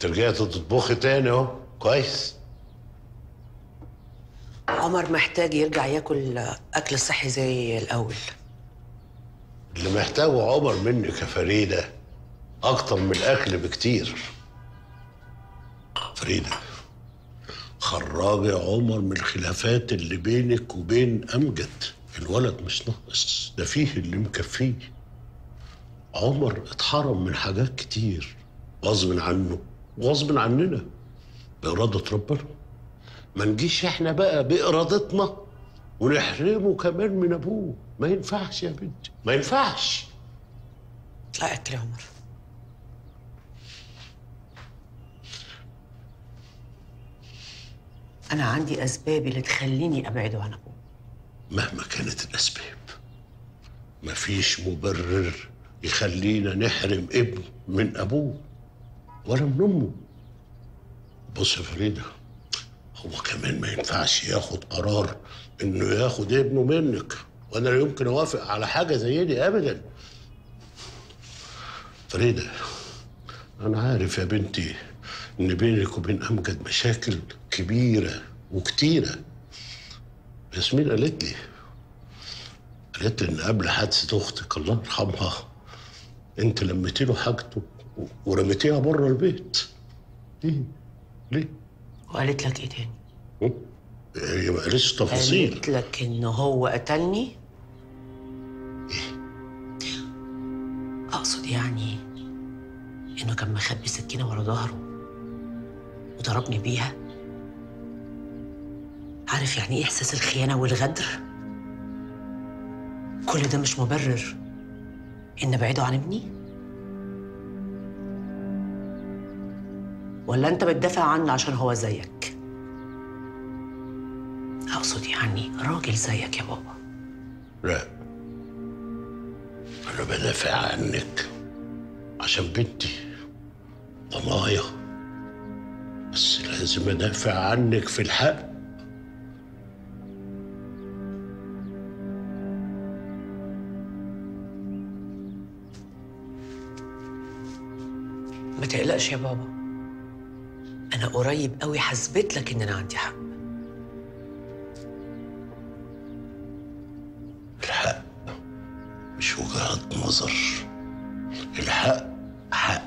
انت رجعت تطبخي تاني اهو كويس عمر محتاج يرجع ياكل اكل صحي زي الاول اللي محتاجه عمر منك يا فريده اكتر من الاكل بكتير فريده خراجي عمر من الخلافات اللي بينك وبين امجد الولد مش ناقص ده فيه اللي مكفيه عمر اتحرم من حاجات كتير غصب عنه وغصب عننا بإرادة ربنا ما نجيش احنا بقى بإرادتنا ونحرمه كمان من أبوه ما ينفعش يا بنتي ما ينفعش لا اكل يا عمر انا عندي اسباب اللي تخليني ابعده عن ابوه مهما كانت الأسباب مفيش مبرر يخلينا نحرم ابن من أبوه ولا من أمه بص يا فريدة هو كمان ما ينفعش ياخد قرار إنه ياخد ابنه منك وأنا لا يمكن أوافق على حاجة زي دي أبدا فريدة أنا عارف يا بنتي إن بينك وبين أمجد مشاكل كبيرة وكتيرة ياسمين قالت لي قالت لي ان قبل حادثه اختك الله يرحمها انت لميتي له حاجته و- ورميتيها بره البيت ليه؟ ليه؟ وقالت لك ايه تاني هم؟ هي ما قالتش تفاصيل قالت لك ان هو قتلني اقصد يعني انه كان مخبي سكينه ورا ظهره وضربني بيها عارف يعني ايه احساس الخيانه والغدر كل ده مش مبرر ان ابعده عن ابني ولا انت بتدافع عنه عشان هو زيك اقصد يعني راجل زيك يا بابا لا انا بدافع عنك عشان بنتي ضنايا بس لازم ادافع عنك في الحق ما تقلقش يا بابا انا قريب قوي هثبت لك ان انا عندي حق الحق مش وجهة نظر الحق حق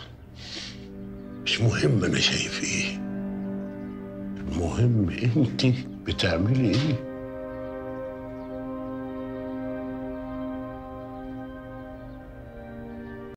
مش مهم انا شايف ايه المهم انت بتعملي ايه